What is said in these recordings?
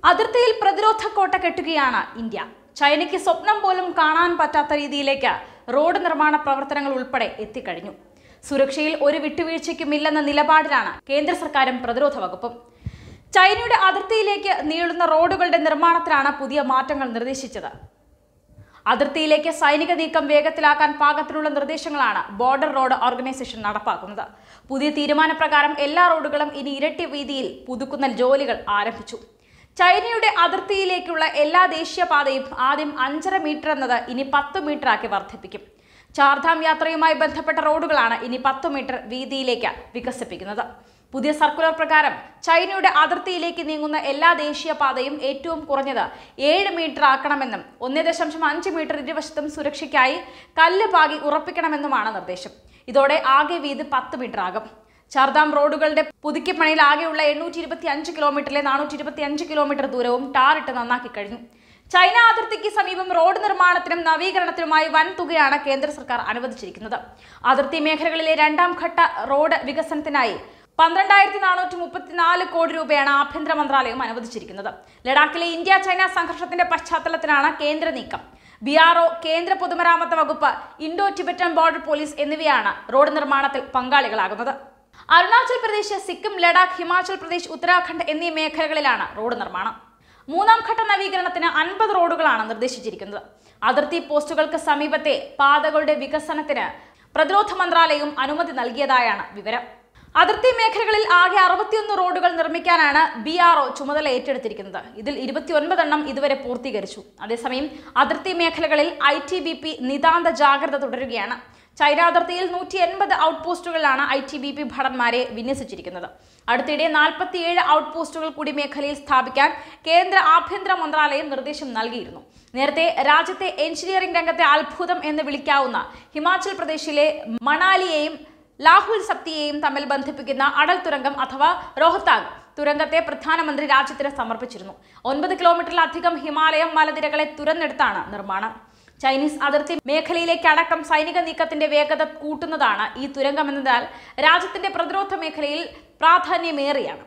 അതിർത്തിയിൽ പ്രതിരോധ കോട്ട കെട്ടുകയാണ് ഇന്ത്യ ചൈനയ്ക്ക് സ്വപ്നം പോലും കാണാൻ പറ്റാത്ത രീതിയിലേക്ക് റോഡ് നിർമ്മാണ പ്രവർത്തനങ്ങൾ ഉൾപ്പെടെ എത്തിക്കഴിഞ്ഞു സുരക്ഷയിൽ ഒരു വിട്ടുവീഴ്ചയ്ക്കുമില്ലെന്ന നിലപാടിലാണ് കേന്ദ്ര സർക്കാരും പ്രതിരോധ വകുപ്പും ചൈനയുടെ അതിർത്തിയിലേക്ക് നീളുന്ന റോഡുകളുടെ നിർമ്മാണത്തിലാണ് പുതിയ മാറ്റങ്ങൾ നിർദ്ദേശിച്ചത് അതിർത്തിയിലേക്ക് സൈനിക നീക്കം വേഗത്തിലാക്കാൻ പാകത്തിലുള്ള നിർദ്ദേശങ്ങളാണ് ബോർഡർ റോഡ് ഓർഗനൈസേഷൻ നടപ്പാക്കുന്നത് പുതിയ തീരുമാനപ്രകാരം എല്ലാ റോഡുകളും ഇനി ഇരട്ടി വീതിയിൽ പുതുക്കുന്ന ജോലികൾ ആരംഭിച്ചു ചൈനയുടെ അതിർത്തിയിലേക്കുള്ള എല്ലാ ദേശീയപാതയും ആദ്യം അഞ്ചര മീറ്റർ എന്നത് ഇനി പത്ത് മീറ്റർ ആക്കി വർദ്ധിപ്പിക്കും ചാർധാം യാത്രയുമായി ബന്ധപ്പെട്ട റോഡുകളാണ് ഇനി പത്ത് മീറ്റർ വീതിയിലേക്ക് വികസിപ്പിക്കുന്നത് പുതിയ സർക്കുലർ പ്രകാരം ചൈനയുടെ അതിർത്തിയിലേക്ക് നീങ്ങുന്ന എല്ലാ ദേശീയപാതയും ഏറ്റവും കുറഞ്ഞത് ഏഴ് മീറ്റർ ആക്കണമെന്നും ഒന്നേ ദശാംശം അഞ്ച് മീറ്റർ ഇരുവശത്തും സുരക്ഷയ്ക്കായി കല്ല് പാകി ഉറപ്പിക്കണമെന്നുമാണ് നിർദ്ദേശം ഇതോടെ ആകെ വീതി പത്ത് മീറ്റർ ആകും ചാർദാം റോഡുകളുടെ പുതുക്കിപ്പണിയിൽ ആകെയുള്ള എണ്ണൂറ്റി ഇരുപത്തി അഞ്ച് കിലോമീറ്ററിലെ നാനൂറ്റി ഇരുപത്തി അഞ്ച് കിലോമീറ്റർ ദൂരവും ടാറിട്ട് നന്നാക്കി കഴിഞ്ഞു ചൈന അതിർത്തിക്ക് സമീപം റോഡ് നിർമ്മാണത്തിനും നവീകരണത്തിനുമായി വൻ തുകയാണ് കേന്ദ്ര സർക്കാർ അനുവദിച്ചിരിക്കുന്നത് അതിർത്തി മേഖലകളിലെ രണ്ടാം ഘട്ട റോഡ് വികസനത്തിനായി പന്ത്രണ്ടായിരത്തി നാനൂറ്റി മുപ്പത്തിനാല് കോടി രൂപയാണ് ആഭ്യന്തര മന്ത്രാലയം അനുവദിച്ചിരിക്കുന്നത് ലഡാക്കിലെ ഇന്ത്യ ചൈന സംഘർഷത്തിന്റെ പശ്ചാത്തലത്തിലാണ് കേന്ദ്ര നീക്കം ബി ആർ ഒ കേന്ദ്ര പൊതുമരാമത്ത് വകുപ്പ് ഇൻഡോ ടിബറ്റൻ ബോർഡർ പോലീസ് എന്നിവയാണ് റോഡ് നിർമ്മാണത്തിൽ പങ്കാളികളാകുന്നത് അരുണാചൽ പ്രദേശ് സിക്കിം ലഡാക്ക് ഹിമാചൽ പ്രദേശ് ഉത്തരാഖണ്ഡ് എന്നീ മേഖലകളിലാണ് റോഡ് നിർമ്മാണം മൂന്നാം ഘട്ട നവീകരണത്തിന് അൻപത് റോഡുകളാണ് നിർദ്ദേശിച്ചിരിക്കുന്നത് അതിർത്തി പോസ്റ്റുകൾക്ക് സമീപത്തെ പാതകളുടെ വികസനത്തിന് പ്രതിരോധ മന്ത്രാലയവും അനുമതി നൽകിയതായാണ് വിവരം അതിർത്തി മേഖലകളിൽ ആകെ അറുപത്തിയൊന്ന് റോഡുകൾ നിർമ്മിക്കാനാണ് ബി ആർ ഒ ചുമതല ഏറ്റെടുത്തിരിക്കുന്നത് ഇതിൽ ഇരുപത്തിയൊൻപതെണ്ണം ഇതുവരെ പൂർത്തീകരിച്ചു അതേസമയം അതിർത്തി മേഖലകളിൽ ഐ ടി ബി പി നിതാന്ത ജാഗ്രത തുടരുകയാണ് ചൈന അതിർത്തിയിൽ നൂറ്റി എൺപത് ഔട്ട് പോസ്റ്റുകളിലാണ് ഐ ടി ബി പി ഭടന്മാരെ വിന്യസിച്ചിരിക്കുന്നത് അടുത്തിടെ നാൽപ്പത്തിയേഴ് ഔട്ട് പോസ്റ്റുകൾ കൂടി മേഖലയിൽ സ്ഥാപിക്കാൻ കേന്ദ്ര ആഭ്യന്തര മന്ത്രാലയം നിർദ്ദേശം നൽകിയിരുന്നു നേരത്തെ രാജ്യത്തെ എഞ്ചിനീയറിംഗ് രംഗത്തെ അത്ഭുതം എന്ന് വിളിക്കാവുന്ന ഹിമാചൽ പ്രദേശിലെ മണാലിയെയും ലാഹുൽ സപ്തിയെയും തമ്മിൽ ബന്ധിപ്പിക്കുന്ന അടൽ തുരങ്കം അഥവാ റോഹ്താങ് തുരങ്കത്തെ പ്രധാനമന്ത്രി രാജ്യത്തിന് സമർപ്പിച്ചിരുന്നു ഒൻപത് കിലോമീറ്ററിലധികം ഹിമാലയം മലനിരകളെ തുരന്നെടുത്താണ് നിർമ്മാണം ചൈനീസ് അതിർത്തി മേഖലയിലേക്ക് അടക്കം സൈനിക നീക്കത്തിന്റെ വേഗത കൂട്ടുന്നതാണ് ഈ തുരങ്കം എന്നതിനാൽ രാജ്യത്തിന്റെ പ്രതിരോധ മേഖലയിൽ പ്രാധാന്യമേറിയാണ്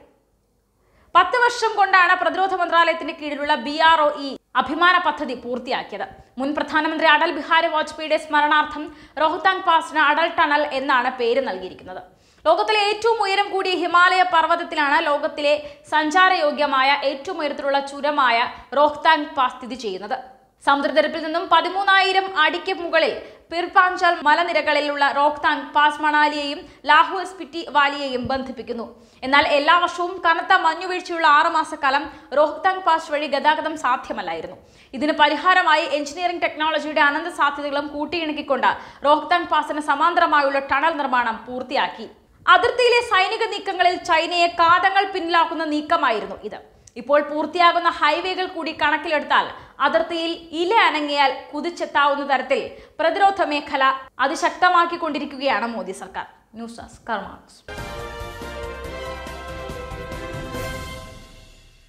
പത്ത് വർഷം കൊണ്ടാണ് പ്രതിരോധ മന്ത്രാലയത്തിന് കീഴിലുള്ള ബി ആർ ഒ ഇ അഭിമാന പദ്ധതി പൂർത്തിയാക്കിയത് മുൻ പ്രധാനമന്ത്രി അടൽ ബിഹാരി വാജ്പേയിയുടെ സ്മരണാർത്ഥം റോഹ്താങ് പാസിന് അടൽ ടണൽ എന്നാണ് പേര് നൽകിയിരിക്കുന്നത് ലോകത്തിലെ ഏറ്റവും ഉയരം കൂടിയ ഹിമാലയ പർവ്വതത്തിലാണ് ലോകത്തിലെ സഞ്ചാരയോഗ്യമായ ഏറ്റവും ഉയരത്തിലുള്ള ചുരമായ റോഹ്താങ് പാസ് സ്ഥിതി ചെയ്യുന്നത് സമുദ്രനിരപ്പിൽ നിന്നും പതിമൂന്നായിരം അടിക്ക് മുകളിൽ പിർപാഞ്ചൽ മലനിരകളിലുള്ള റോഹ്താങ് പാസ് മണാലിയെയും ലാഹോർ സ്പിറ്റി വാലിയെയും ബന്ധിപ്പിക്കുന്നു എന്നാൽ എല്ലാ വർഷവും കനത്ത മഞ്ഞുവീഴ്ചയുള്ള ആറുമാസക്കാലം റോഹ്താങ് പാസ് വഴി ഗതാഗതം സാധ്യമല്ലായിരുന്നു ഇതിന് പരിഹാരമായി എഞ്ചിനീയറിംഗ് ടെക്നോളജിയുടെ അനന്ത സാധ്യതകളും കൂട്ടിയിണക്കിക്കൊണ്ട് റോഹ്താങ് പാസിന് സമാന്തരമായുള്ള ടണൽ നിർമ്മാണം പൂർത്തിയാക്കി അതിർത്തിയിലെ സൈനിക നീക്കങ്ങളിൽ ചൈനയെ കാതങ്ങൾ പിന്നിലാക്കുന്ന നീക്കമായിരുന്നു ഇത് ഇപ്പോൾ പൂർത്തിയാകുന്ന ഹൈവേകൾ കൂടി കണക്കിലെടുത്താൽ അതിർത്തിയിൽ ഇല അനങ്ങിയാൽ കുതിച്ചെത്താവുന്ന തരത്തിൽ പ്രതിരോധ മേഖല അതിശക്തമാക്കിക്കൊണ്ടിരിക്കുകയാണ് മോദി സർക്കാർ ന്യൂസ് ഡെസ്ക് കർമാക്സ്